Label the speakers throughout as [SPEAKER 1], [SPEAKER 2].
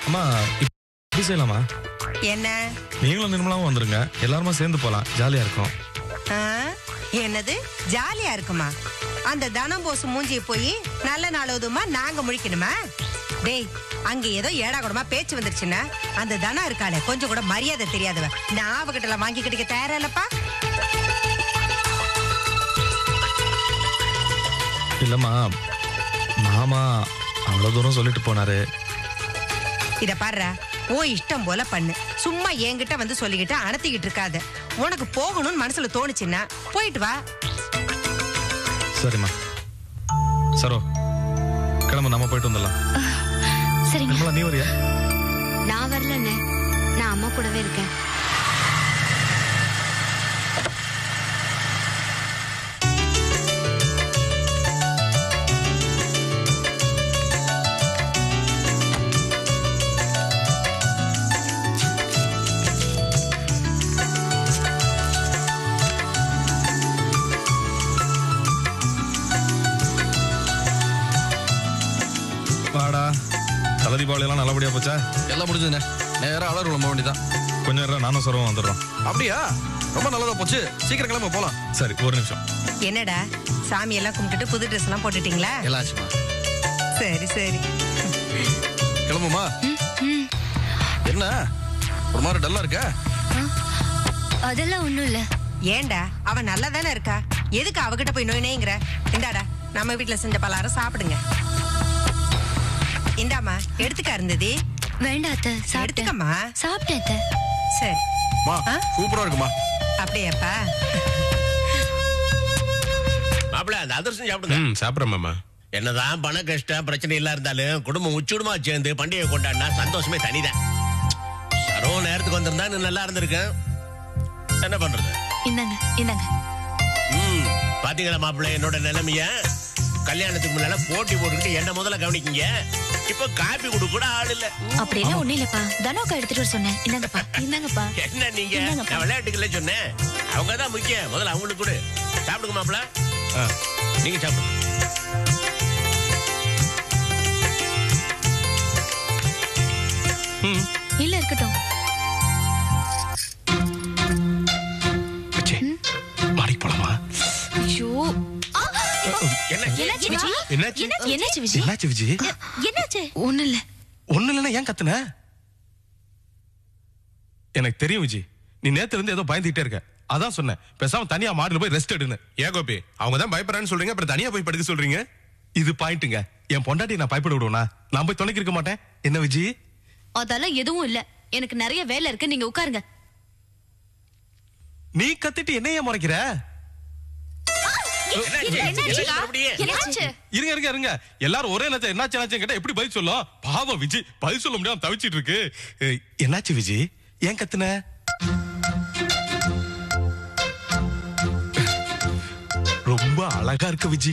[SPEAKER 1] அம்மா இப்படி செய்யலாமா
[SPEAKER 2] என்ன
[SPEAKER 1] நீங்களும் நிர்மலாவும் வந்துருங்க எல்லாருமா சேர்ந்து போலாம் ஜாலியா இருக்கும்
[SPEAKER 2] ஆ? என்னது ஜாலியா இருக்குமா அந்த தனம் போஸ் மூஞ்சிய போய் நல்ல நாளவுதுமா நாங்க முழிக்கணுமா டேய் அங்க ஏதோ ஏடா கூடமா பேச்சு வந்துருச்சுன்னா அந்த தனம் இருக்காளே கொஞ்சம் கூட மரியாதை தெரியாதவ நான் அவகிட்ட எல்லாம் வாங்கி கிடைக்க தயாரா இல்லப்பா
[SPEAKER 1] இல்லம்மா மாமா அவ்வளவு தூரம் சொல்லிட்டு போனாரு
[SPEAKER 2] இத பாருடா ஓ இஷ்டம் போல பண்ணு சும்மா என்கிட்ட வந்து சொல்லிக்கிட்டு அனத்திக்கிட்டு இருக்காத உனக்கு போகணும்னு மனசுல தோணுச்சுன்னா போயிட்டு வா
[SPEAKER 1] சரிம்மா சரோ கிளம்பு நம்ம போயிட்டு வந்துடலாம்
[SPEAKER 3] சரிங்க
[SPEAKER 1] நிர்மலா நீ வரியா
[SPEAKER 3] நான் வரலண்ணே நான் அம்மா கூடவே இருக்கேன்
[SPEAKER 1] வாடா தலை தீபாவளி எல்லாம் நல்லபடியா போச்சா
[SPEAKER 4] எல்லாம் முடிஞ்சதுண்ணே நேரா அலர் போக வேண்டியதான்
[SPEAKER 1] கொஞ்சம் நேரம் நானும் சரவும் வந்துடுறோம்
[SPEAKER 4] அப்படியா ரொம்ப நல்லதா போச்சு சீக்கிரம் கிளம்ப போலாம்
[SPEAKER 1] சரி ஒரு நிமிஷம்
[SPEAKER 2] என்னடா சாமி எல்லாம் கும்பிட்டுட்டு புது ட்ரெஸ் எல்லாம் போட்டுட்டீங்களா
[SPEAKER 4] எல்லாம் ஆச்சுமா
[SPEAKER 2] சரி சரி
[SPEAKER 4] கிளம்புமா என்ன ஒரு மாதிரி டல்லா இருக்க
[SPEAKER 3] அதெல்லாம் ஒண்ணும் இல்ல
[SPEAKER 2] ஏன்டா அவ நல்லா தானே இருக்கா எதுக்கு அவகிட்ட போய் நோய் நோய்ங்கிற இந்தாடா நம்ம வீட்ல செஞ்ச பலகாரம் சாப்பிடுங்க இந்தாம்மா எடுத்துக்க இருந்தது
[SPEAKER 3] வேண்டாம் அத்தை சாப்பிட்டேன்
[SPEAKER 2] எடுத்துக்கம்மா
[SPEAKER 3] சாப்பிட்டேன் அத்தை
[SPEAKER 2] சரி
[SPEAKER 4] மா
[SPEAKER 2] ஆ?
[SPEAKER 4] சூப்பரா இருக்குமா
[SPEAKER 2] அப்படியாப்பா
[SPEAKER 5] மாப்பிள அந்த அதிர்ஷ்டம் சாப்பிடுங்க
[SPEAKER 6] ம் சாப்பிட்றேன் மாமா
[SPEAKER 5] என்னதான் பண கஷ்டம் பிரச்சனை எல்லாம் இருந்தாலும் குடும்பம் உச்சுடுமா சேர்ந்து பண்டிகை கொண்டாடினா சந்தோஷமே தனிதான் சரோ நேரத்துக்கு வந்திருந்தா இன்னும் நல்லா இருந்திருக்கேன் என்ன பண்றது
[SPEAKER 3] இந்தாங்க இந்தாங்க
[SPEAKER 5] ம் பாத்தீங்களா மாப்பிள்ள என்னோட நிலைமைய கல்யாணத்துக்கு முன்னால போட்டி போட்டுக்கிட்டு என்ன முதல்ல கவனிக்கீங்க இப்ப காப்பி குடு கூட ஆள் இல்ல
[SPEAKER 3] அப்படியெல்லாம் ஒண்ணும் இல்லப்பா தனோக்கா எடுத்துட்டு வர சொன்னேன் இந்தாங்கப்பா இந்தாங்கப்பா
[SPEAKER 5] என்ன நீங்க
[SPEAKER 3] இந்தாங்கப்பா.
[SPEAKER 5] நான் விளையாட்டுக்குள்ள சொன்னேன் அவங்க தான் முக்கியம் முதல்ல அவங்களுக்கு கொடு சாப்பிடுங்க மாப்பிள்ள நீங்க சாப்பிடுங்க
[SPEAKER 3] இல்ல இருக்கட்டும்
[SPEAKER 6] அச்சே மாடிக்கு போலாமா
[SPEAKER 3] ஐயோ
[SPEAKER 5] என்ன
[SPEAKER 3] என்னாச்சு விஜய்
[SPEAKER 6] என்னாச்சு
[SPEAKER 3] என்னாச்சு விஜய்
[SPEAKER 6] என்னாச்சு விஜய்
[SPEAKER 3] என்னாச்சு ஒண்ணு இல்ல
[SPEAKER 6] ஒண்ணு இல்லைன்னா ஏன் கத்துன எனக்கு தெரியும் விஜய் நீ நேத்துல இருந்து ஏதோ பயந்துகிட்டே இருக்க அதான் சொன்னேன் பேசாம தனியா மாடில போய் ரெஸ்ட் எடுன்னு ஏன் கோபி அவங்க தான் பயப்படுறான்னு சொல்றீங்க அப்புறம் தனியா போய் படுக்க சொல்றீங்க இது பாயிண்ட்டுங்க என் பொண்டாட்டி நான் பயப்பட விடுவேனா நான் போய் துணைக்கு இருக்க மாட்டேன் என்ன விஜய்
[SPEAKER 3] அதெல்லாம் எதுவும் இல்ல எனக்கு நிறைய வேலை இருக்கு நீங்க உட்காருங்க
[SPEAKER 6] நீ கத்திட்டு என்ன ஏன் முறைக்கிற
[SPEAKER 5] என்னாச்சு மறுபடியும்?
[SPEAKER 3] என்னாச்சு
[SPEAKER 6] இருங்க இருங்க இருங்க எல்லாரும் ஒரே நேரத்தில் என்னாச்சு என்னாச்சு கேட்டா எப்படி பதில் சொல்லும் பாவம் விஜய் பதில் சொல்ல முடியாம தவிச்சிட்டு இருக்கு ஏய், என்னாச்சு விஜய் ஏன் கத்துன ரொம்ப அழகா இருக்கு விஜய்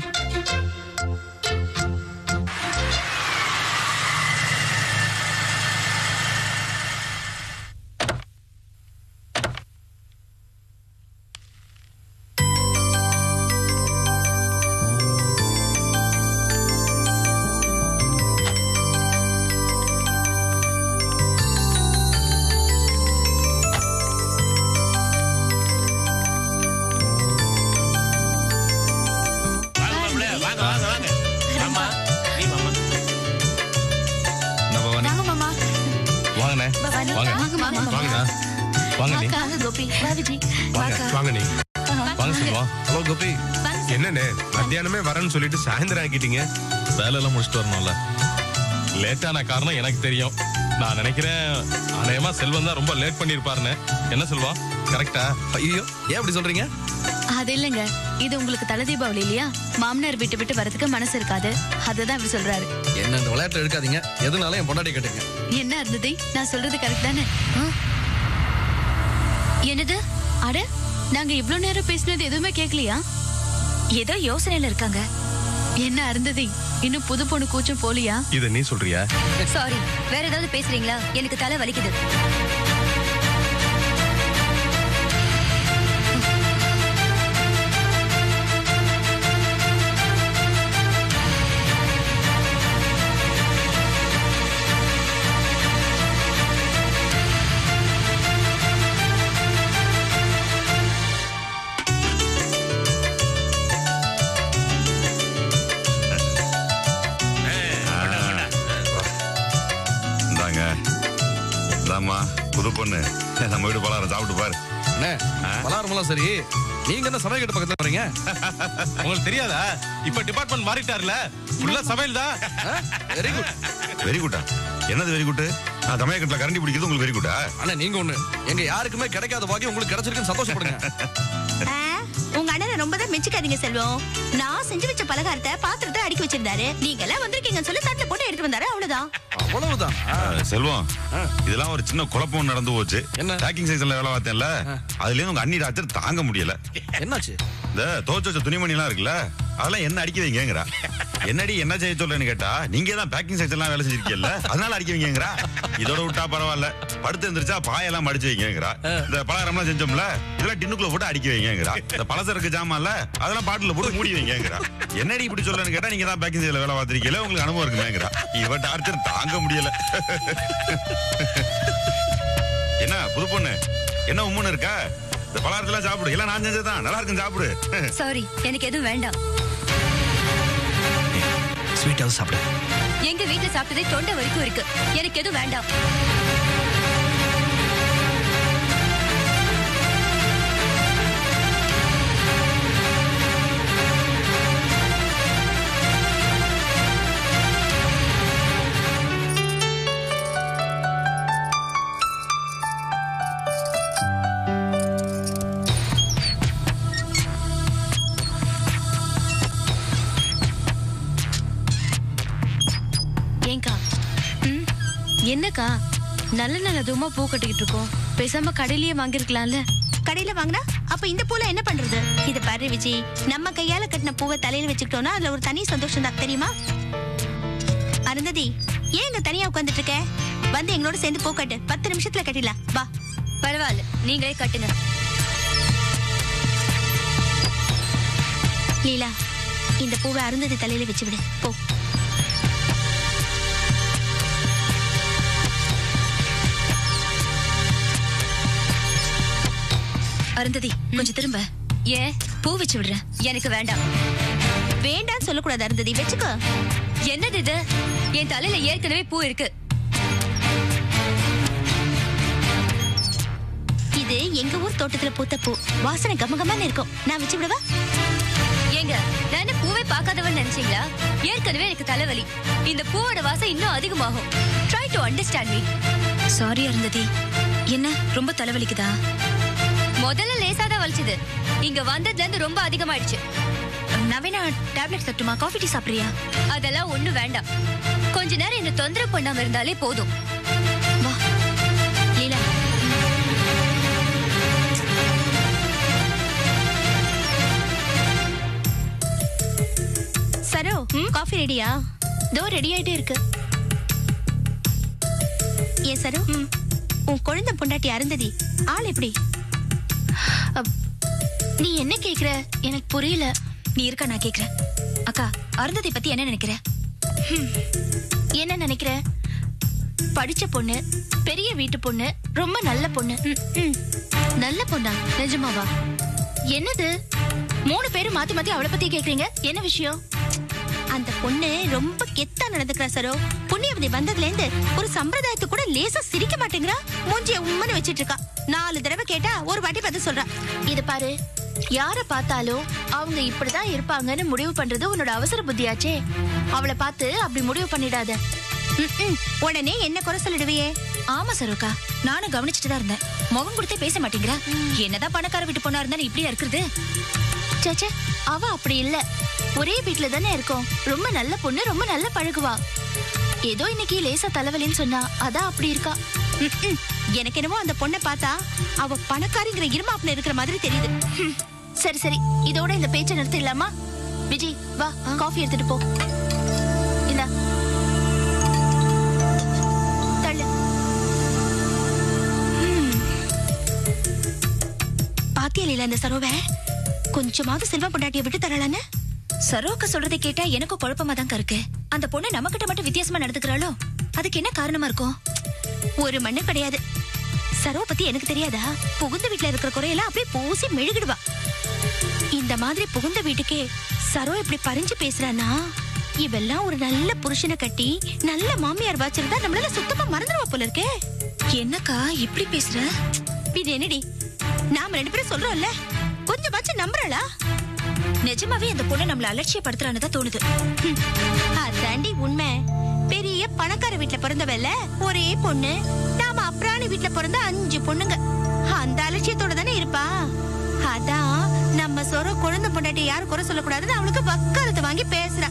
[SPEAKER 5] வாங்க மாப்பிள்ளை, வாங்க வாங்க வாங்க ஆமா நீ மாமா
[SPEAKER 1] என்ன பவானி
[SPEAKER 3] வாங்க மாமா
[SPEAKER 6] வாங்கண்ணே
[SPEAKER 3] வாங்க
[SPEAKER 6] வாங்க
[SPEAKER 3] வாங்க மாமா
[SPEAKER 1] வாங்கண்ணா
[SPEAKER 6] வாங்க நீ
[SPEAKER 3] வாங்க கோபி வா விஜய்
[SPEAKER 6] வாங்க வாங்க நீ வாங்க சொல்லுவோம்
[SPEAKER 4] ஹலோ கோபி
[SPEAKER 6] என்னண்ணே மத்தியானமே வரேன்னு சொல்லிட்டு சாயந்தரம் ஆக்கிட்டீங்க
[SPEAKER 1] வேலையெல்லாம் முடிச்சுட்டு வரணும்ல
[SPEAKER 6] லேட்டான காரணம் எனக்கு தெரியும் நான் நினைக்கிறேன் அநேகமா செல்வம் தான் ரொம்ப லேட் பண்ணிருப்பாருன்னு என்ன செல்வம் கரெக்டா
[SPEAKER 4] ஐயோ ஏன் அப்படி சொல்றீங்க
[SPEAKER 3] அது இல்லைங்க இது உங்களுக்கு தலை தீபாவளி இல்லையா மாமனார் விட்டு விட்டு வரதுக்கு மனசு இருக்காது அதுதான் இப்படி சொல்றாரு
[SPEAKER 4] என்ன இந்த விளையாட்டு எடுக்காதீங்க எதுனாலும் என் பொண்டாட்டி கேட்டுங்க
[SPEAKER 3] என்ன இருந்தது நான் சொல்றது கரெக்ட் தானே ஆ? என்னது அட நாங்க இவ்ளோ நேரம் பேசினது எதுவுமே கேட்கலையா ஏதோ யோசனையில இருக்காங்க என்ன அருந்ததி இன்னும் புது பொண்ணு கூச்சம் போலியா
[SPEAKER 6] இத நீ சொல்றியா
[SPEAKER 3] சாரி வேற ஏதாவது பேசுறீங்களா எனக்கு தலை வலிக்குது
[SPEAKER 7] பொண்ணு நம்ம வீடு பலகாரம் சாப்பிட்டு பாரு
[SPEAKER 4] அண்ணே பலாரமெல்லாம் சரி நீங்க என்ன சமையல் கட்டு பக்கத்துல வரீங்க
[SPEAKER 6] உங்களுக்கு தெரியாதா இப்ப டிபார்ட்மெண்ட் மாறிட்டார்ல ஃபுல்லா சமையல் தான்
[SPEAKER 4] வெரி குட்
[SPEAKER 7] வெரி குட்டா என்னது வெரி குட்டு நான் தமிழகத்துல கரண்டி பிடிக்கிறது உங்களுக்கு வெரி குட்டா
[SPEAKER 4] அண்ணா நீங்க ஒண்ணு எங்க யாருக்குமே கிடைக்காத பாக்கி உங்களுக்கு கிடைச்சிருக்குன்னு சந்தோஷப்படுங்க
[SPEAKER 8] ஆ, உங்க அண்ணனை ரொம்ப தான் மெச்சுக்காதீங்க செல்வம் நான் செஞ்சு வச்ச பலகாரத்தை பாத்திரத்தை அடுக்கி வச்சிருந்தாரு நீங்க எல்லாம் வந்திருக்கீங்கன்னு சொல்லி தட்டுல போட்டு எடுத்து வந்தாரு அவ்வளவுதான்
[SPEAKER 4] அவ்வளவுதான்
[SPEAKER 7] அஹ், செல்வம் இதெல்லாம் ஒரு சின்ன குழப்பம் நடந்து போச்சு
[SPEAKER 4] என்ன?
[SPEAKER 7] பேக்கிங் சைஸ்ல வேலை பார்த்தேன்ல அதுல இருந்து உங்க அண்ணி டாக்டர் தாங்க முடியல
[SPEAKER 4] என்னாச்சு
[SPEAKER 7] இந்த துவச்சு வச்ச துணிமணி எல்லாம் இருக்குல்ல அதெல்லாம் என்ன அடிக்க வைங்கிறா என்னடி என்ன செய்ய சொல்றேன்னு கேட்டா நீங்க தான் பேக்கிங் செக்ஷன் எல்லாம் வேலை செஞ்சிருக்கீங்கல்ல அதனால அடிக்க வைங்கிறா இதோட விட்டா பரவாயில்ல படுத்து எந்திரிச்சா பாயெல்லாம் மடிச்சு வைங்கிறா இந்த பலகாரம்லாம் செஞ்சோம்ல இதெல்லாம் டின்னுக்குள்ள போட்டு அடிக்க வைங்கிறா இந்த பலசரக்கு ஜாமான்ல அதெல்லாம் பாட்டில போட்டு மூடி வைங்கிறா என்னடி இப்படி சொல்றேன்னு கேட்டா நீங்க தான் பேக்கிங் சைட்ல வேலை பார்த்திருக்கீங்களா உங்களுக்கு அனுபவம் இருக்குமேங்கிறா இவ டார்ச்சர் தாங்க முடியல என்ன புது பொண்ணு என்ன உம்முன்னு இருக்கா இந்த பலகாரத்தெல்லாம் சாப்பிடு எல்லாம் நான் செஞ்சதுதான் நல்லா இருக்கும் சாப்பிடு
[SPEAKER 8] சாரி எனக்கு எதுவும் வேண்டாம்
[SPEAKER 4] ஸ்வீட்டாவது சாப்பிடு
[SPEAKER 8] எங்க வீட்டுல சாப்பிட்டதே தொண்டை வரைக்கும் இருக்கு எனக்கு எதுவும் வேண்டாம்
[SPEAKER 3] ஏங்கா ம், என்னக்கா நல்ல நல்ல தூமா பூ கட்டிக்கிட்டு இருக்கோம் பேசாம கடையிலேயே வாங்கிருக்கலாம்ல
[SPEAKER 8] கடையில வாங்கினா அப்ப இந்த பூல என்ன பண்றது இது பாரு விஜய் நம்ம கையால கட்டின பூவை தலையில வச்சுக்கிட்டோம்னா அதுல ஒரு தனி சந்தோஷம் தான் தெரியுமா அருந்ததி ஏன் இங்க தனியா உட்கார்ந்துட்டு இருக்க வந்து எங்களோட சேர்ந்து பூ கட்டு பத்து நிமிஷத்துல கட்டிடலாம் வா பரவாயில்ல நீங்களே கட்டுங்க லீலா இந்த பூவை அருந்ததி தலையில வச்சு விடு போ
[SPEAKER 3] அருந்ததி கொஞ்சம் திரும்ப
[SPEAKER 8] ஏன்
[SPEAKER 3] பூ வச்சு விடுறேன்
[SPEAKER 8] எனக்கு வேண்டாம் வேண்டாம் சொல்லக்கூடாது அருந்ததி வச்சுக்கோ
[SPEAKER 3] என்னது இது என் தலையில ஏற்கனவே பூ இருக்கு
[SPEAKER 8] இது எங்க ஊர் தோட்டத்துல பூத்த பூ வாசனை கமகமான்னு இருக்கும் நான் வச்சு விடவா
[SPEAKER 3] ஏங்க நான் என்ன பூவே பார்க்காதவன் நினைச்சீங்களா ஏற்கனவே எனக்கு தலைவலி இந்த பூவோட வாசம் இன்னும் அதிகமாகும் try to understand me sorry Arundhati என்ன ரொம்ப தலைவலிக்குதா முதல்ல லேசா தான் வலிச்சது இங்க வந்ததுல இருந்து ரொம்ப அதிகமாயிடுச்சு நவீனா டேப்லெட் தட்டுமா காஃபி டீ சாப்பிடுறியா அதெல்லாம் ஒண்ணும் வேண்டாம் கொஞ்ச நேரம் என்ன தொந்தரவு பண்ணாம இருந்தாலே போதும் வா
[SPEAKER 8] லீலா சரோ காஃபி ரெடியா
[SPEAKER 3] தோ ரெடி ஆயிட்டே இருக்கு
[SPEAKER 8] ஏன் சரோ உன் குழந்தை பொண்டாட்டி அருந்ததி ஆள் எப்படி
[SPEAKER 3] நீ என்ன கேக்குற எனக்கு புரியல நீ இருக்க நான் கேக்குறேன் அக்கா அருந்ததி பத்தி என்ன நினைக்கிற
[SPEAKER 8] என்ன நினைக்கிற
[SPEAKER 3] படிச்ச பொண்ணு பெரிய வீட்டு பொண்ணு ரொம்ப நல்ல பொண்ணு
[SPEAKER 8] ம், ம்.
[SPEAKER 3] நல்ல பொண்ணா நிஜமாவா என்னது மூணு பேரும் மாத்தி மாத்தி அவளை பத்தி கேக்குறீங்க என்ன விஷயம்
[SPEAKER 8] அந்த பொண்ணு ரொம்ப கெத்தா நடந்துக்கிறா சரோ புண்ணியவதி வந்ததுல இருந்து ஒரு சம்பிரதாயத்தை கூட லேசா சிரிக்க மாட்டேங்கிறா மூஞ்சிய உம்மன்னு வச்சிட்டு இருக்கா நாலு தடவை கேட்டா ஒரு வாட்டி பார்த்து சொல்றா
[SPEAKER 3] இது பாரு யார பார்த்தாலும் அவங்க இப்படிதான் இருப்பாங்கன்னு முடிவு பண்றது உன்னோட அவசர புத்தியாச்சே அவளை பார்த்து அப்படி முடிவு பண்ணிடாத
[SPEAKER 8] ம், ம். உடனே என்ன குறை சொல்லிடுவியே
[SPEAKER 3] ஆமா சரோக்கா நானும் கவனிச்சுட்டு தான் இருந்தேன் முகம் கொடுத்தே பேச மாட்டேங்கிறா என்னதான் பணக்கார வீட்டு பொண்ணா இருந்தா நீ இப்படியா இருக்கிறது சேச்சே அவ அப்படி இல்ல ஒரே வீட்ல தானே இருக்கோம் ரொம்ப நல்ல பொண்ணு ரொம்ப நல்ல பழகுவா ஏதோ இன்னைக்கு லேசா தலைவலின்னு சொன்னா அதான் அப்படி இருக்கா
[SPEAKER 8] ம், ம். எனக்கு என்னமோ அந்த பொண்ணை பார்த்தா அவ பணக்காரிங்கிற இருமாப்புல இருக்கிற மாதிரி தெரியுது
[SPEAKER 3] ஹம், சரி சரி இதோட இந்த பேச்சை நிறுத்திடலாமா விஜய் வா காஃபி எடுத்துட்டு போ இந்தா தள்ளு
[SPEAKER 8] பாத்தியா லீலா இந்த சரோவ கொஞ்சமாவது செல்வ பொண்டாட்டிய விட்டு தரலான்னு
[SPEAKER 3] சரோக்க சொல்றதை கேட்டா எனக்கும் குழப்பமா தான் இருக்கு அந்த பொண்ணு நம்மகிட்ட மட்டும் வித்தியாசமா நடந்துக்கிறாளோ அதுக்கு என்ன காரணமா இருக்கும்
[SPEAKER 8] ஒரு மண்ணு கிடையாது சரோ பத்தி எனக்கு தெரியாதா புகுந்த வீட்ல இருக்கிற குறையெல்லாம் அப்படியே பூசி மெழுகிடுவா இந்த மாதிரி புகுந்த வீட்டுக்கே சரோ இப்படி பறிஞ்சு பேசுறானா இவெல்லாம் ஒரு நல்ல புருஷனை கட்டி நல்ல மாமியார் வாச்சிருந்தா நம்மளால சுத்தமா மறந்துடுவா போல இருக்கே
[SPEAKER 3] என்னக்கா இப்படி பேசுற
[SPEAKER 8] இது என்னடி நாம ரெண்டு பேரும் சொல்றோம்ல கொஞ்சமாச்சும் நம்புறளா
[SPEAKER 3] நிஜமாவே அந்த பொண்ணு நம்மள அலட்சியப்படுத்துறான்னு தான் தோணுது
[SPEAKER 8] ஹம், அதாண்டி உண்மை பெரிய பணக்கார வீட்ல பிறந்தவல்ல ஒரே பொண்ணு நாம அப்ராணி வீட்ல பிறந்த அஞ்சு பொண்ணுங்க அந்த அலட்சியத்தோட தானே இருப்பா அதான் நம்ம சொர குழந்தை பொண்டாட்டி யாரும் குறை சொல்லக்கூடாதுன்னு அவளுக்கு வக்காலத்தை வாங்கி பேசுறா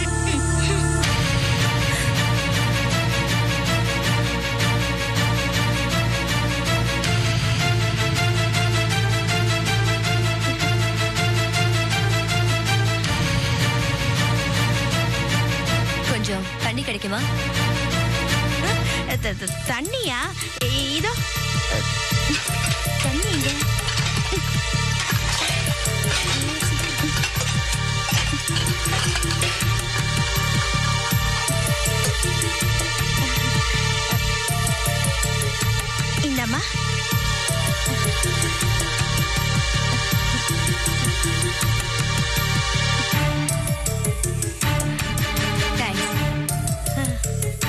[SPEAKER 3] கொஞ்சம் தண்ணி கிடைக்குமா
[SPEAKER 8] அஹ், த- த- தண்ணியா இ- இதோ அஹ், தண்ணி இங்க இந்தம்மா
[SPEAKER 3] தேங்க்ஸ்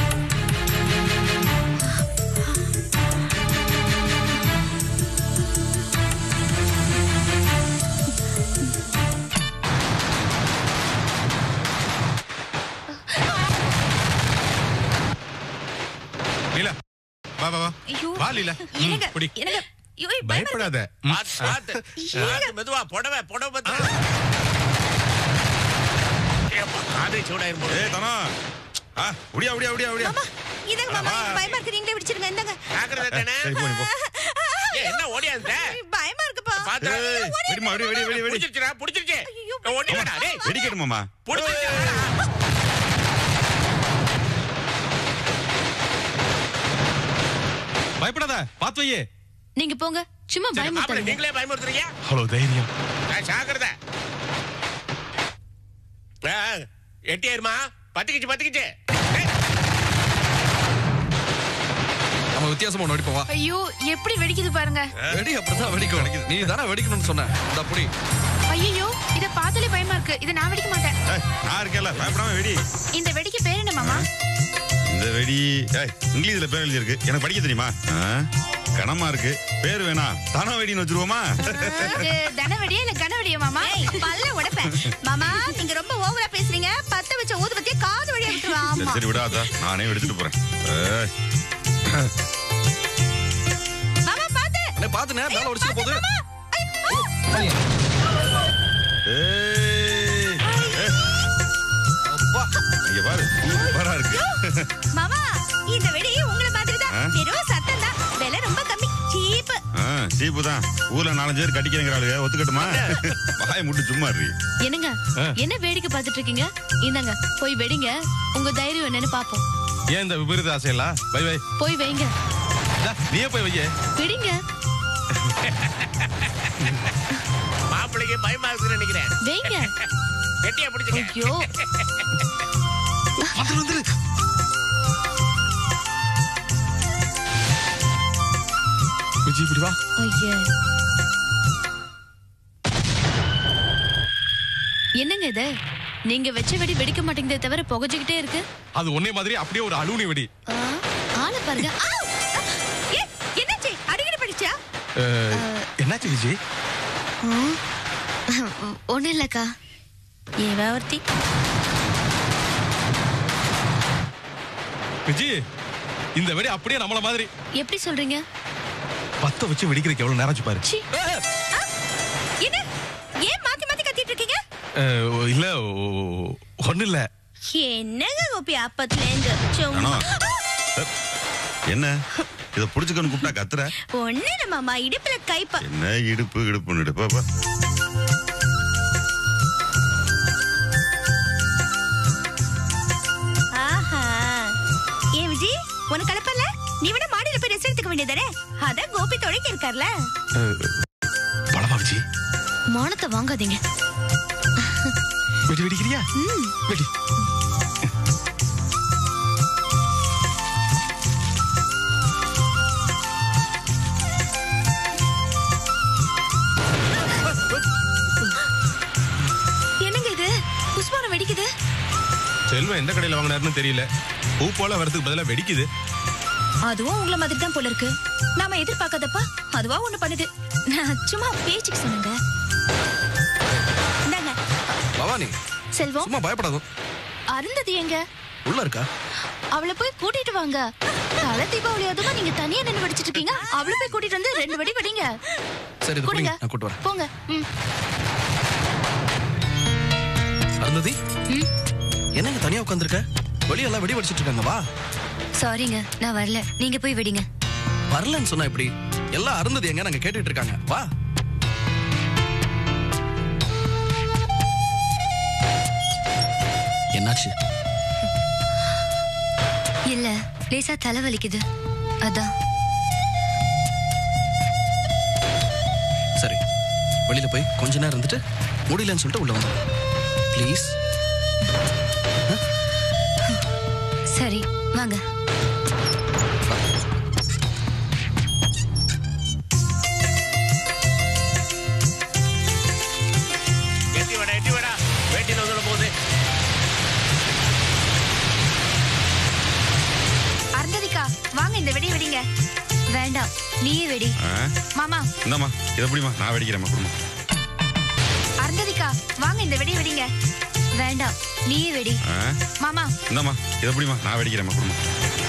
[SPEAKER 6] லீலா வா வா வா
[SPEAKER 3] ஐயோ.
[SPEAKER 6] வா லீலா ம்,
[SPEAKER 3] எனக்கு
[SPEAKER 6] புடி
[SPEAKER 3] எனக்கு ஐயோ, பயமா இருக்கு.
[SPEAKER 6] பயப்படாத ம்.
[SPEAKER 5] பாத்து பாத்து பாத்து மெதுவா புடவை புடவை பத்து காதை சூடாயிரும் போது
[SPEAKER 7] ஏய் தனா ஆ ஒடியா ஒடியா ஒடியா ஒடியா
[SPEAKER 8] மாமா இதாங்க மாமா எனக்கு பயமா இருக்கு நீங்களே விடிச்சிருங்க இந்தாங்க
[SPEAKER 5] ஜாக்கிரதை தானே
[SPEAKER 7] சரி போ நீ போ
[SPEAKER 5] ஏய், என்ன ஓடியாந்த
[SPEAKER 8] பயமா இருக்குப்பா
[SPEAKER 5] பாத்து
[SPEAKER 7] ஏய், வெடிமா வெடி வெடி வெடி வெடி
[SPEAKER 5] புடிச்சிருச்சுடா புடிச்சிருச்சு ஓடி வேடா டேய்
[SPEAKER 7] வெடிக்கணுமாமா
[SPEAKER 5] புடிச்சிருச்சு
[SPEAKER 6] பயப்படாத பாத்து வையே
[SPEAKER 3] நீங்க போங்க சும்மா
[SPEAKER 5] சரி, மாப்பிள்ளை,
[SPEAKER 3] பயமுறுத்தாதீங்க
[SPEAKER 5] நீங்களே பயமுறுத்துறீங்க
[SPEAKER 6] ஹலோ தைரியம்
[SPEAKER 5] நான் ஜாக்கிரதை ஆ, எட்டியாயிருமா பத்துக்கிச்சு பத்துக்கிச்சு ஏய்,
[SPEAKER 4] நம்ம வித்தியாசமா ஒண்ணு வெடிப்போம் வா
[SPEAKER 9] ஐயோ எப்படி வெடிக்குது பாருங்க
[SPEAKER 4] வெடி அப்படிதான் வெடிக்கும் நீ தானே வெடிக்கணும்னு சொன்ன இந்த அப்படி
[SPEAKER 9] ஐயோ இத பார்த்தாலே பயமா இருக்கு இத நான் வெடிக்க மாட்டேன்
[SPEAKER 7] ஏய், நான் இருக்கேன்ல பயப்படாம வெடி
[SPEAKER 9] இந்த வெடிக்கு பேர் என்ன மாமா
[SPEAKER 7] இந்த வெடி ஏய் இங்கிலீஷ்ல பேர் எழுதியிருக்கு எனக்கு படிக்க தெரியுமா ஆ, கனமா இருக்கு பேர் வேணா தானா வெடின்னு வச்சிருவோமா
[SPEAKER 9] இது தனவெடியா இல்ல கனவெடியா மாமா
[SPEAKER 8] ஏய், பல்ல உடைப்பேன் மாமா நீங்க ரொம்ப ஓவரா பேசுறீங்க பத்த வச்ச ஊதுபத்திய காது வழியா விட்டுருவா
[SPEAKER 7] சரி
[SPEAKER 8] ஆமா
[SPEAKER 7] சரி விடாதா நானே எடுத்துட்டு போறேன் ஏய்,
[SPEAKER 8] மாமா பாத்து
[SPEAKER 4] என்ன பாத்துனே மேல உடைச்சிட போகுது
[SPEAKER 7] ஏய், ஏய்,
[SPEAKER 4] அப்பா
[SPEAKER 7] இங்க பாரு சூப்பரா இருக்கு
[SPEAKER 8] மாமா இந்த வெடி உங்களை மாதிரி தான்
[SPEAKER 7] ஆ?
[SPEAKER 8] வெறும் சத்தம் தான் விலை ரொம்ப கம்மி சீப்
[SPEAKER 7] ஆ, சீப்பு தான் ஊர்ல நாலஞ்சு பேர் கட்டிக்கிறேங்கிறாளுங்க ஒத்துக்கட்டுமா வாய முட்டு சும்மா இரு
[SPEAKER 3] என்னங்க என்ன வேடிக்கை பார்த்துட்டு இருக்கீங்க இந்தாங்க போய் வெடிங்க உங்க தைரியம் என்னன்னு பாப்போம்
[SPEAKER 6] ஏன் இந்த விபரீத ஆசையெல்லாம் பை பை
[SPEAKER 3] போய் வைங்க
[SPEAKER 6] இந்தா, நீயே போய் வையே
[SPEAKER 3] விடுங்க
[SPEAKER 5] மாப்பிள்ளைக்கு பயமா இருக்குன்னு நினைக்கிறேன்
[SPEAKER 3] வைங்க
[SPEAKER 5] கெட்டியா பிடிச்சிக்க
[SPEAKER 3] ஐயோ
[SPEAKER 6] வந்துரு வந்துரு விஜய் இப்படி வா
[SPEAKER 3] ஐயே என்னங்க இது நீங்க வச்ச வெடி வெடிக்க மாட்டேங்குதே தவிர புகஞ்சுக்கிட்டே இருக்கு
[SPEAKER 6] அது ஒன்னே மாதிரி அப்படியே ஒரு அலுவலி வெடி
[SPEAKER 3] ஆ, ஆளை பாருங்க ஆ!
[SPEAKER 8] ஏ என்னாச்சு அடிக்கடி படிச்சா
[SPEAKER 6] அஹ், என்னாச்சு விஜய்
[SPEAKER 3] ஒண்ணும் இல்லக்கா
[SPEAKER 8] ஏவ ஒருத்தி
[SPEAKER 6] விஜய் இந்த வெடி அப்படியே நம்மள மாதிரி
[SPEAKER 3] எப்படி சொல்றீங்க
[SPEAKER 6] பத்த வச்சு வெடிக்கிறதுக்கு எவ்வளவு நேரம் ஆச்சு பாரு
[SPEAKER 3] சீ,
[SPEAKER 8] என்ன ஏன் மாத்தி மாத்தி கத்திட்டு இருக்கீங்க
[SPEAKER 6] அஹ், இல்ல ஒ- ஒண்ணும் இல்ல
[SPEAKER 8] என்னங்க கோபி அப்பத்துல இருந்து சும்மா
[SPEAKER 7] அண்ணா. என்ன இத புடிச்சுக்கன்னு கூப்பிட்டா கத்துற
[SPEAKER 8] ஒண்ணு இல்ல மாமா இடுப்புல கைப்ப
[SPEAKER 7] என்ன இடுப்பு இடுப்புன்னு இடுப்பாப்பா
[SPEAKER 8] ஆஹா ஏ விஜய் உனக்கு கலப்பல்ல நீ வேணா மாடியில போய் ரெஸ்ட் எடுத்துக்க வேண்டியதானே அதான் கோபி தொலைக்க இருக்கார்ல
[SPEAKER 6] அஹ், பழமா விஜய்
[SPEAKER 3] மானத்தை வாங்காதீங்க
[SPEAKER 6] வெடி வெடிக்கிறியா வெடி
[SPEAKER 3] என்னங்க இது புஷ்பானம் வெடிக்குது
[SPEAKER 6] செல்வம் எந்த கடையில வாங்கினாருன்னு தெரியல பூ போல வரதுக்கு பதிலா வெடிக்குது
[SPEAKER 3] அதுவும் உங்கள மாதிரி தான் போல இருக்கு நாம எதிர்பார்க்காதப்பா அதுவா ஒண்ணு பண்ணுது நான் சும்மா பேச்சுக்கு சொன்னேங்க
[SPEAKER 8] இந்தாங்க
[SPEAKER 4] பவானி
[SPEAKER 3] செல்வம்
[SPEAKER 4] சும்மா பயப்படாத
[SPEAKER 3] அருந்ததி எங்க
[SPEAKER 4] உள்ள இருக்கா
[SPEAKER 3] அவளை போய் கூட்டிட்டு வாங்க தலை தீபாவளி அதுமா நீங்க தனியா நின்னு வெடிச்சிட்டு இருக்கீங்க அவளை போய் கூட்டிட்டு வந்து ரெண்டு வெடி வெடிங்க
[SPEAKER 4] சரி இது
[SPEAKER 3] கொடுங்க
[SPEAKER 4] புடிங்க நான் கூட்டு வரேன்
[SPEAKER 3] போங்க ம்
[SPEAKER 4] அருந்ததி என்னங்க தனியா உட்காந்துருக்க வெளியெல்லாம் வெடி வடிச்சிட்டு இருக்காங்க வா
[SPEAKER 3] சாரிங்க நான் வரல நீங்க போய் வெடிங்க
[SPEAKER 4] வரலன்னு சொன்னா எப்படி எல்லாம் அருந்ததி எங்க நாங்க கேட்டுட்டு இருக்காங்க வா என்னாச்சு
[SPEAKER 3] இல்ல லேசா தலை வலிக்குது அதான்
[SPEAKER 4] சரி வெளியில போய் கொஞ்ச நேரம் இருந்துட்டு முடியலன்னு சொல்லிட்டு உள்ள வந்து ப்ளீஸ்
[SPEAKER 3] சரி வாங்க
[SPEAKER 5] எட்டி வாடா எட்டி வாடா வேட்டியில் வந்துட போகுது
[SPEAKER 9] அருந்ததிக்கா வாங்க இந்த வெடி வெடிங்க
[SPEAKER 3] வேண்டாம் நீயே வெடி
[SPEAKER 7] ஆ?
[SPEAKER 9] மாமா
[SPEAKER 7] இந்தாம்மா இதை எப்படிமா நான் வெடிக்கிறேம்மா குடும்பம்
[SPEAKER 9] அருந்ததிக்கா வாங்க இந்த வெடி வெடிங்க
[SPEAKER 3] வேண்டாம் நீயே வெடி
[SPEAKER 9] மாமா
[SPEAKER 7] இந்தாம்மா இதை எப்படிமா நான் வெடிக்கிறேம்மா குடும்பம்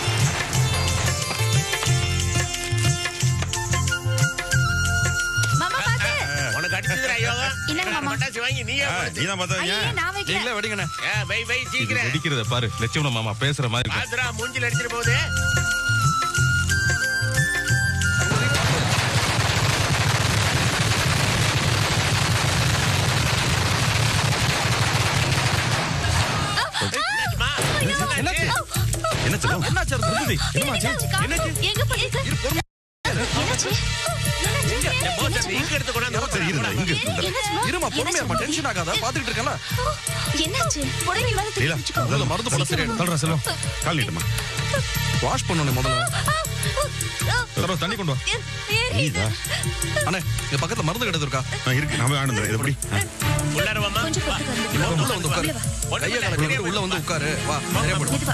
[SPEAKER 9] மாமா பாத்து
[SPEAKER 5] உனக்கு அடிச்சதுடா யோகா
[SPEAKER 9] என்னங்க மாமா?
[SPEAKER 5] பட்டாசு வாங்கி நீயே
[SPEAKER 7] நீ தான் பார்த்தா
[SPEAKER 9] ஐயே நான் வைக்கல
[SPEAKER 4] நீங்களே வெடிங்கண்ணே
[SPEAKER 5] ஏ வை வை
[SPEAKER 6] இது
[SPEAKER 5] சீக்கிரம்
[SPEAKER 6] வெடிக்கிறத பாரு லட்சுமண மாமா பேசுற மாதிரி இருக்கு.
[SPEAKER 5] ஆத்ரா மூஞ்சில அடிச்சிட்டு போகுது என்னாச்சும்மா?
[SPEAKER 4] என்னாச்சு
[SPEAKER 7] என்ன சொல்லும்
[SPEAKER 4] என்னாச்சு அருந்ததி
[SPEAKER 6] என்னமாச்சு? என்னாச்சு?
[SPEAKER 3] எங்க போயிருக்கு என்னாச்சு
[SPEAKER 5] என் போஸ்டர் இங்க எடுத்து கொண்டாந்து
[SPEAKER 7] சரி இருடா இங்க இருக்கு
[SPEAKER 3] என்னாச்சுமா?
[SPEAKER 4] இருமா பொறுமையா இருமா டென்ஷன் ஆகாத பாத்துக்கிட்டு இருக்கல
[SPEAKER 3] என்னாச்சு புடவை மேல
[SPEAKER 7] லீலா
[SPEAKER 4] முதல்ல மருந்து போல சரி
[SPEAKER 6] சொல்றா செல்வம்
[SPEAKER 7] கால் நீட்டுமா
[SPEAKER 4] வாஷ் பண்ணணும் முதல்ல
[SPEAKER 6] செல்வம் தண்ணி கொண்டு வா
[SPEAKER 7] நீதா
[SPEAKER 4] அண்ணே இங்க பக்கத்துல மருந்து கிடையாது இருக்கா
[SPEAKER 7] ஆ, இருக்கு நான் போய் ஆனந்தம் இது எப்படி ஆ.
[SPEAKER 5] உள்ளார வாம்மா.
[SPEAKER 3] கொஞ்சம்
[SPEAKER 5] வா.
[SPEAKER 3] பக்கத்துல வந்து
[SPEAKER 4] உள்ள வந்து உட்காரு கையை காலை கழுவிட்டு உள்ள வந்து உட்காரு வா நிறைய போடு
[SPEAKER 3] மெதுவா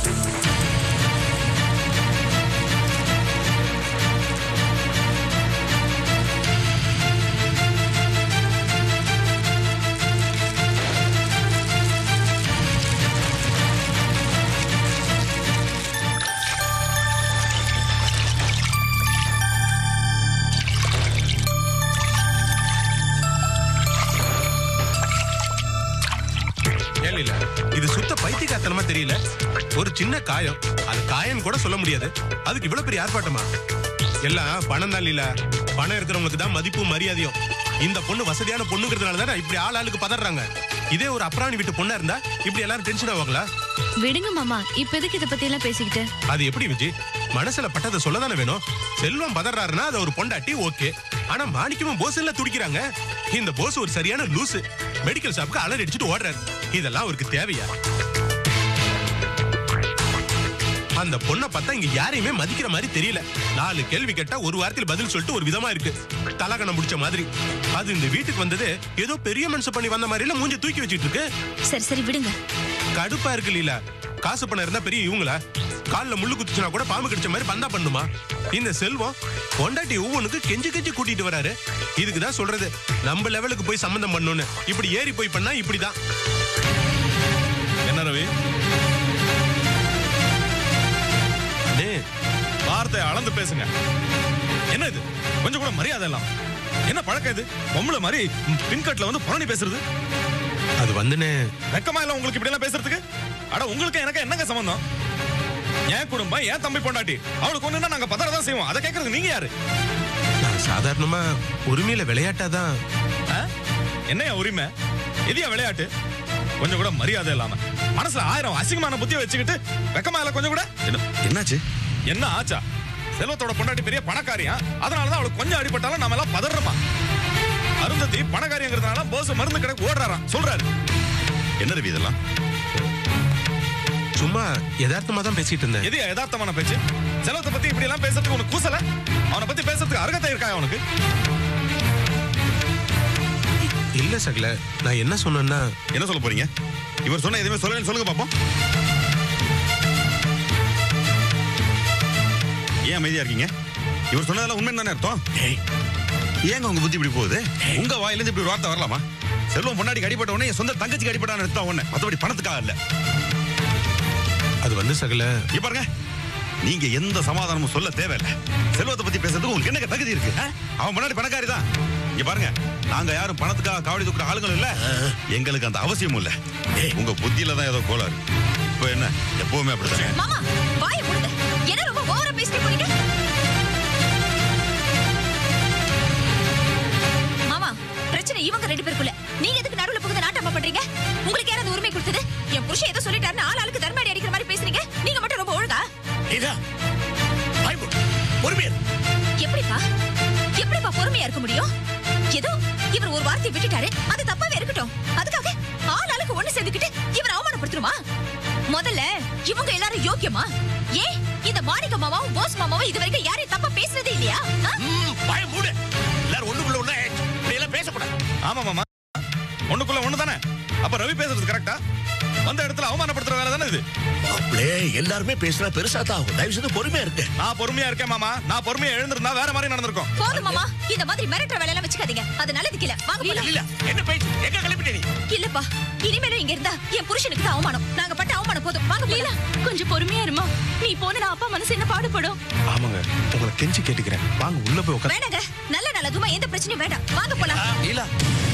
[SPEAKER 6] ஏன் இல்ல இது சுத்த பைத்தியக்காரத்தனமா தெரியல ஒரு சின்ன காயம் அது காயம் கூட சொல்ல முடியாது அதுக்கு இவ்வளவு பெரிய ஆர்ப்பாட்டமா எல்லாம் பணம் தான் இல்ல பணம் இருக்கிறவங்களுக்கு தான் மதிப்பும் மரியாதையும் இந்த பொண்ணு வசதியான பொண்ணுங்கிறதுனால தான் இப்படி ஆள் ஆளுக்கு பதறாங்க இதே ஒரு அப்ராணி வீட்டு பொண்ணா இருந்தா இப்படி எல்லாரும் டென்ஷன் ஆவாங்களா
[SPEAKER 3] விடுங்க மாமா இப்ப எதுக்கு இத பத்தி எல்லாம் பேசிக்கிட்டு
[SPEAKER 6] அது எப்படி விஜய் மனசுல பட்டதை சொல்லதானே வேணும் செல்வம் பதறாருன்னா அது ஒரு பொண்டாட்டி ஓகே ஆனா மாணிக்கமும் போஸ் எல்லாம் துடிக்கிறாங்க இந்த போஸ் ஒரு சரியான லூசு மெடிக்கல் ஷாப்புக்கு அலர் அடிச்சுட்டு ஓடுறாரு இதெல்லாம் அவருக்கு தேவையா அந்த பொண்ணை பார்த்தா இங்க யாரையுமே மதிக்கிற மாதிரி தெரியல நாலு கேள்வி கேட்டா ஒரு வாரத்தில் பதில் சொல்லிட்டு ஒரு விதமா இருக்கு தலகணம் முடிச்ச மாதிரி அது இந்த வீட்டுக்கு வந்தது ஏதோ பெரிய மனுஷன் பண்ணி வந்த மாதிரி மூஞ்ச தூக்கி வச்சிட்டு இருக்கு
[SPEAKER 3] சரி சரி விடுங்க
[SPEAKER 6] கடுப்பா இருக்கு லீலா காசு பணம் இருந்தா பெரிய இவங்களா கால்ல முள்ளு குத்துச்சுனா கூட பாம்பு கடிச்ச மாதிரி பந்தா பண்ணுமா இந்த செல்வம் பொண்டாட்டி ஒவ்வொன்றுக்கு கெஞ்சி கெஞ்சி கூட்டிட்டு வராரு இதுக்கு தான் சொல்றது நம்ம லெவலுக்கு போய் சம்பந்தம் பண்ணணும்னு இப்படி ஏறி போய் பண்ணா இப்படிதான்
[SPEAKER 10] என்ன ரவி டேய், வார்த்தை அளந்து பேசுங்க என்ன இது கொஞ்சம் கூட மரியாதை இல்லாம என்ன பழக்கம் இது பொம்பளை மாதிரி பின்கட்ல வந்து புரணி பேசுறது
[SPEAKER 6] அது வந்துன்னு
[SPEAKER 10] வெக்கமா இல்ல உங்களுக்கு இப்படி எல்லாம் பேசுறதுக்கு அட உங்களுக்கு எனக்கு என்னங்க சம்பந்தம் என் குடும்பம் என் தம்பி பொண்டாட்டி அவளுக்கு ஒண்ணுன்னா நாங்க பதறதான் செய்வோம் அதை கேட்கறதுக்கு நீங்க யாரு
[SPEAKER 6] நான் சாதாரணமா உரிமையில விளையாட்டாதான்
[SPEAKER 10] ஆ? என்னையா உரிமை எதியா விளையாட்டு கொஞ்சம் கூட மரியாதை இல்லாம மனசுல ஆயிரம் அசிங்கமான புத்திய வச்சுக்கிட்டு வெக்கமா இல்ல கொஞ்சம் கூட
[SPEAKER 7] என்ன என்னாச்சு
[SPEAKER 10] என்ன ஆச்சா செல்வத்தோட பொண்டாட்டி பெரிய பணக்காரியா அதனாலதான் அவளுக்கு கொஞ்சம் அடிபட்டாலும் நாம எல்லாம் பதறமா அருந்ததி பணக்காரியங்கிறதுனால போஸ் மருந்து கடைக்கு ஓடுறாராம் சொல்றாரு
[SPEAKER 7] என்ன ரவி இதெல்லாம்
[SPEAKER 6] சும்மா யதார்த்தமா தான் பேசிட்டு இருந்தேன்
[SPEAKER 10] எது யதார்த்தமான பேச்சு செல்வத்தை பத்தி இப்படி எல்லாம் பேசுறதுக்கு உனக்கு கூசல அவனை பத்தி பேசுறதுக்கு அருகதை இருக்கா அவனுக்கு
[SPEAKER 6] இல்ல சகல நான் என்ன சொன்னேன்னா
[SPEAKER 7] என்ன சொல்ல போறீங்க இவர் சொன்ன எதுவுமே சொல்லலன்னு சொல்லுங்க பாப்போம் ஏன் அமைதியா இருக்கீங்க இவர் சொன்னதெல்லாம் உண்மை தானே அர்த்தம் ஏங்க உங்க புத்தி இப்படி போகுது உங்க வாயிலிருந்து இப்படி ஒரு வார்த்தை வரலாமா செல்வம் பொண்டாடிக்கு அடிபட்ட உடனே என் சொந்த தங்கச்சிக்கு அடிபட்டான்னு எடுத்தா உடனே மத்தபடி பணத்துக்காக இல்ல
[SPEAKER 6] அது வந்து சகல
[SPEAKER 7] இங்க பாருங்க நீங்க எந்த சமாதானமும் சொல்ல தேவையில்லை செல்வத்தை பத்தி பேசுறதுக்கு உங்களுக்கு என்ன தகுதி இருக்கு ஆ? அவன் முன்னாடி பணக்காரி தான் இங்க பாருங்க நாங்க யாரும் பணத்துக்காக காவடி தூக்குற ஆளுங்களும் இல்ல எங்களுக்கு அந்த அவசியமும் இல்ல உங்க புத்தியில தான் ஏதோ கோளாறு இப்போ என்ன எப்பவுமே அப்படித்தானே
[SPEAKER 3] மாமா வாய மூடுங்க என்ன ரொம்ப ஓவரா பேசிட்டு போறீங்க மாமா பிரச்சனை இவங்க ரெண்டு பேருக்குள்ள நீங்க எதுக்கு நடுவுல புகுந்து நாட்டமா பண்றீங்க உங்களுக்கு யாராவது உரிமை கொடுத்தது என் புருஷன் ஏதோ சொல்லிட்டாருன்னு ஆள் ஆளுக்கு தர்மடி அடிக்கிற மாதிரி பேசுறீங்க நீங்க மட்டும் ரொம்ப ஒழுங்கா
[SPEAKER 5] இதா பொறுமையா
[SPEAKER 3] எப்படிப்பா எப்படிப்பா பொறுமையா இருக்க முடியும் ஏதோ இவர் ஒரு வார்த்தையை விட்டுட்டாரு அது தப்பாவே இருக்கட்டும் அதுக்காக ஆள் ஆளுக்கு ஒண்ணு சேர்ந்துக்கிட்டு இவர் அவமானப்படுத்தணுமா முதல்ல இவங்க எல்லாரும் யோக்கியமா ஏன் இந்த மாணிக்க மாமாவும் போஸ் மாமாவும் இது வரைக்கும் யாரையும் தப்பா பேசுனதே இல்லையா ஆ?
[SPEAKER 5] பய மூடு எல்லாரும் ஒண்ணுக்குள்ள ஒண்ணு இப்படி எல்லாம் பேசக்கூடாது
[SPEAKER 10] ஆமா மாமா ஒண்ணுக்குள்ள ஒண்ணு தானே அப்ப ரவி பேசுறது கரெக்டா வந்த இடத்துல அவமானப்படுத்துற வேலை தானே இது
[SPEAKER 5] அப்படியே எல்லாருமே பேசுனா பெருசா தான் ஆகும் தயவு செய்து பொறுமையா இருக்கு
[SPEAKER 10] நான் பொறுமையா இருக்கேன் மாமா நான் பொறுமையா எழுந்திருந்தா வேற மாதிரி நடந்திருக்கும்
[SPEAKER 3] போதும் மாமா இந்த மாதிரி மிரட்டுற வேலை எல்லாம் வச்சுக்காதீங்க அது நல்லதுக்கு இல்ல வாங்க போலாம்
[SPEAKER 5] இல்ல என்ன பேச்சு எங்க கிளம்பிட்ட நீ
[SPEAKER 3] இல்லப்பா இனிமேலும் இங்க இருந்தா என் புருஷனுக்கு தான் அவமானம் நாங்க பட்ட அவமானம் போதும் வாங்க லீலா கொஞ்சம் பொறுமையா இருமா நீ போன அப்பா மனசு என்ன பாடுபடும்
[SPEAKER 6] ஆமாங்க உங்களை கெஞ்சி கேட்டுக்கிறேன் வாங்க உள்ள போய் உட்காந்து
[SPEAKER 3] வேணாங்க நல்ல நல்லதுமா எந்த பிரச்சனையும் வேண்டாம் வாங்க போலாம்
[SPEAKER 4] லீலா